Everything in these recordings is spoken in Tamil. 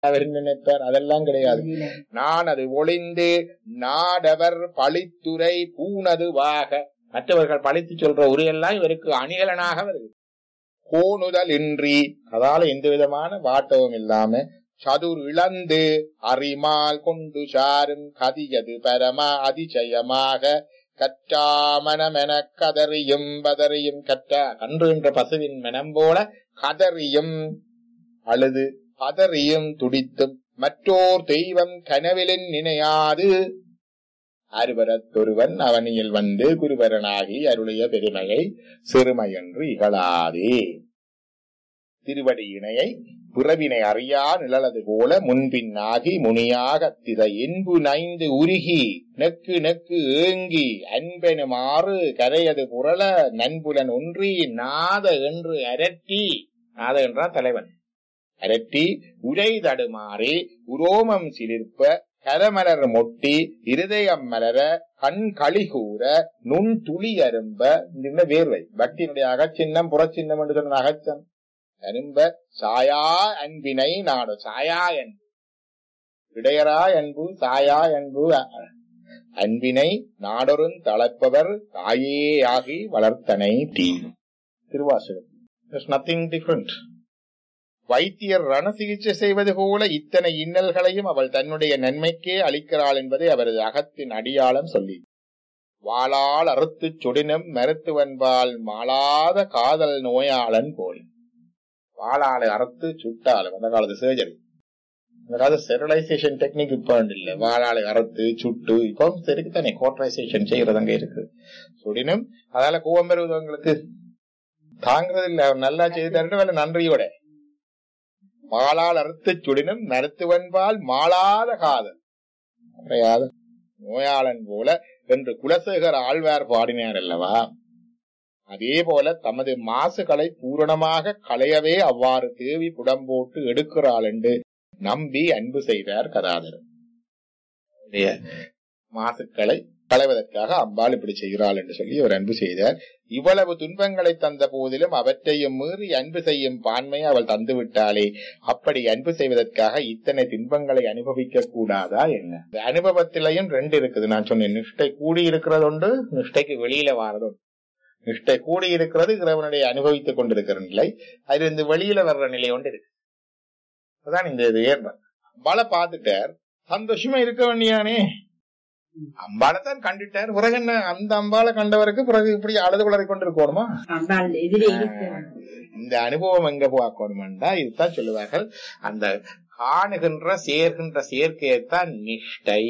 அவர் நினைப்பார் அதெல்லாம் கிடையாது நான் அது ஒளிந்து நாடவர் பழித்துரை பூனதுவாக மற்றவர்கள் பழித்து சொல்ற உரையெல்லாம் இவருக்கு அணிகலனாக வருது கோணுதல் இன்றி அதால எந்த விதமான வாட்டவும் இல்லாம சதுர் இழந்து அறிமால் கொண்டு சாரும் கதியது பரம அதிசயமாக கற்றாமனமென கதறியும் பதறியும் கற்ற கன்று என்ற பசுவின் மனம் போல கதறியும் அழுது பதறியும் துடித்தும் மற்றோர் தெய்வம் கனவிலின் நினையாது அருவரத்தொருவன் அவனியில் வந்து குருவரனாகி அருளிய பெருமையை சிறுமையன்று இகழாதே திருவடி இணையை பிறவினை அறியா நிழலது போல முன்பின்னாகி முனியாக திரை என்பு நைந்து உருகி நெக்கு நெக்கு ஏங்கி அன்பெனுமாறு கரையது புரள நண்புலன் ஒன்றி நாத என்று அரட்டி நாத என்றால் தலைவன் அரட்டி உரை தடுமாறி உரோமம் சிலிர்ப்ப கரமலர் மொட்டி இருதயம் மலர கண் களி கூற நுண் துளி அரும்ப இந்த வேர்வை பக்தியினுடைய அகச்சின்னம் புறச்சின்னம் என்று சொன்ன அகச்சம் அரும்ப சாயா அன்பினை நாடு சாயா அன்பு இடையரா அன்பு சாயா அன்பு அன்பினை நாடொருன் தளப்பவர் தாயேயாகி வளர்த்தனை தீ திருவாசகம் நத்திங் டிஃபரண்ட் வைத்தியர் ரண சிகிச்சை செய்வது போல இத்தனை இன்னல்களையும் அவள் தன்னுடைய நன்மைக்கே அளிக்கிறாள் என்பதை அவரது அகத்தின் அடியாளம் சொல்லி வாளால் அறுத்துச் சுடினும் மருத்துவன்பால் மாளாத காதல் நோயாளன் போல் வாளாலை அறுத்து சுட்டாலும் அந்த காலத்து சர்ஜரி அந்த காலத்து ஸ்டெரிலைசேஷன் டெக்னிக் இப்ப இல்ல வாளாலை அறுத்து சுட்டு இப்போ சரிக்கு தானே கோட்டரைசேஷன் செய்யறது அங்க இருக்கு சுடினும் அதால கோவம் பெறுவதவங்களுக்கு தாங்கிறது இல்ல அவர் நல்லா செய்தாரு வேலை நன்றியோட மாளால் அறுத்து சுடினும் மருத்துவன்பால் மாளாத காதல் குறையாத நோயாளன் போல என்று குலசேகர் ஆழ்வார் பாடினார் அல்லவா அதே போல தமது மாசுகளை பூரணமாக களையவே அவ்வாறு தேவி புடம்போட்டு எடுக்கிறாள் என்று நம்பி அன்பு செய்தார் கதாதரன் மாசுக்களை களைவதற்காக அம்பாள் இப்படி செய்கிறாள் என்று சொல்லி அவர் அன்பு செய்தார் இவ்வளவு துன்பங்களை தந்த போதிலும் அவற்றையும் மீறி அன்பு செய்யும் பான்மையை அவள் தந்து விட்டாளே அப்படி அன்பு செய்வதற்காக இத்தனை துன்பங்களை அனுபவிக்க கூடாதா என்ன இந்த அனுபவத்திலையும் ரெண்டு இருக்குது நான் சொன்னேன் நிஷ்டை கூடி இருக்கிறது உண்டு நிஷ்டைக்கு வெளியில வாரது உண்டு நிஷ்டை கூடி இருக்கிறது இறைவனுடைய அனுபவித்துக் கொண்டிருக்கிற நிலை அது இந்த வெளியில வர்ற நிலை ஒன்று இருக்கு அதான் இந்த இது ஏற்ப அம்பாளை பார்த்துட்டார் சந்தோஷமா இருக்க வேண்டியானே அம்பாளைத்தான் கண்டுட்டார் பிறகு என்ன அந்த அம்பாளை கண்டவருக்கு பிறகு இப்படி அழுது குளறி கொண்டிருக்கணுமா அம்பாள் எதிரே இருக்கிறார் இந்த அனுபவம் எங்க பார்க்கணும்டா இதுதான் சொல்லுவார்கள் அந்த காணுகின்ற சேர்கின்ற சேர்க்கையைத்தான் நிஷ்டை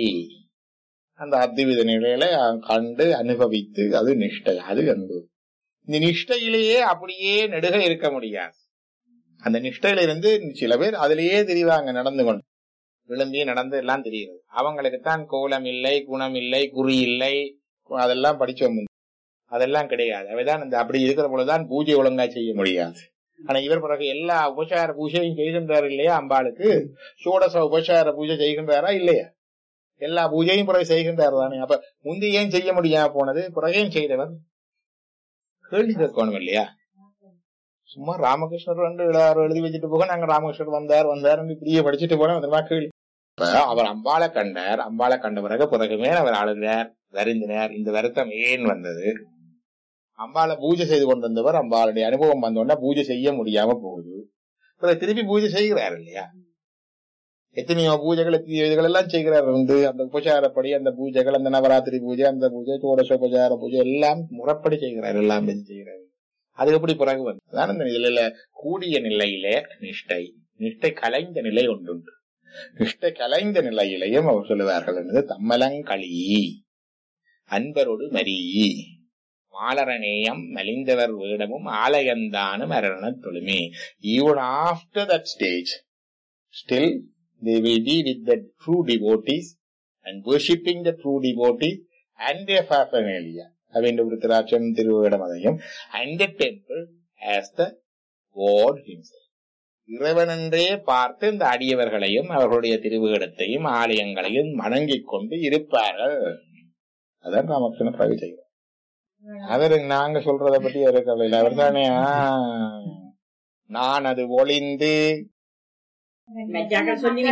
அந்த அத்வித நிலையில கண்டு அனுபவித்து அது நிஷ்டை அது அன்பு இந்த நிஷ்டையிலேயே அப்படியே நெடுக இருக்க முடியாது அந்த நிஷ்டையில இருந்து சில பேர் அதிலேயே தெரிவாங்க நடந்து கொண்டு விழும்பி நடந்து எல்லாம் தெரியுது அவங்களுக்கு தான் கோலம் இல்லை குணம் இல்லை குறி இல்லை அதெல்லாம் படிச்சோம் அதெல்லாம் கிடையாது அவைதான் இந்த அப்படி இருக்கிற பொழுதுதான் பூஜை ஒழுங்கா செய்ய முடியாது ஆனா இவர் பிறகு எல்லா உபசார பூஜையும் செய்கின்றார் இல்லையா அம்பாளுக்கு சோடச உபசார பூஜை செய்கின்றாரா இல்லையா எல்லா பூஜையும் பிறகு செய்கின்றார் தானே அப்ப முந்தி ஏன் செய்ய முடியாம போனது பிறகையும் செய்தவர் கேள்வி கேட்கணும் இல்லையா சும்மா ராமகிருஷ்ணர் வந்து எழுதி வச்சுட்டு போக நாங்க ராமகிருஷ்ணர் வந்தார் வந்தார் இப்படியே படிச்சுட்டு போனோம் அதெல்லாம் கேள்வி அவர் அம்பாளை கண்டார் அம்பாளை கண்ட பிறகு பிறகுமே அவர் அழுதார் வருந்தினார் இந்த வருத்தம் ஏன் வந்தது அம்பாளை பூஜை செய்து கொண்டிருந்தவர் அம்பாளுடைய அனுபவம் வந்தோடனே பூஜை செய்ய முடியாம போகுது பிறகு திருப்பி பூஜை செய்கிறார் இல்லையா எத்தனையோ பூஜைகள் இதுகள் எல்லாம் செய்கிறார் வந்து அந்த உபசாரப்படி அந்த பூஜைகள் அந்த நவராத்திரி பூஜை அந்த பூஜை சோடசோபசார பூஜை எல்லாம் முறைப்படி செய்கிறார் எல்லாம் செய்கிறார் அது எப்படி பிறகு வந்து அதான் இந்த நிலையில கூடிய நிலையிலே நிஷ்டை நிஷ்டை கலைந்த நிலை ஒன்றுண்டு நிஷ்டை கலைந்த நிலையிலையும் அவர் சொல்லுவார்கள் என்பது தம்மலங்களி அன்பரோடு மரி மாலரநேயம் மலிந்தவர் வேடமும் ஆலயந்தானும் அரண தொழுமே even after that stage still they will be with the true devotees and worshipping the true devotees and their paraphernalia. அவன் விருத்தராட்சம் திருவேடமதையும் and the temple as the God himself. இறைவனென்றே பார்த்து இந்த அடியவர்களையும் அவர்களுடைய திருவேடத்தையும் ஆலயங்களையும் வணங்கிக் கொண்டு இருப்பார்கள் அதான் ராமகிருஷ்ண பிரவி செய்கிறார் அவரு நாங்க சொல்றத பத்தி அவரு கவலை இல்லை அவர் தானே நான் அது ஒளிந்து மற்றாக்கள் சொல்லி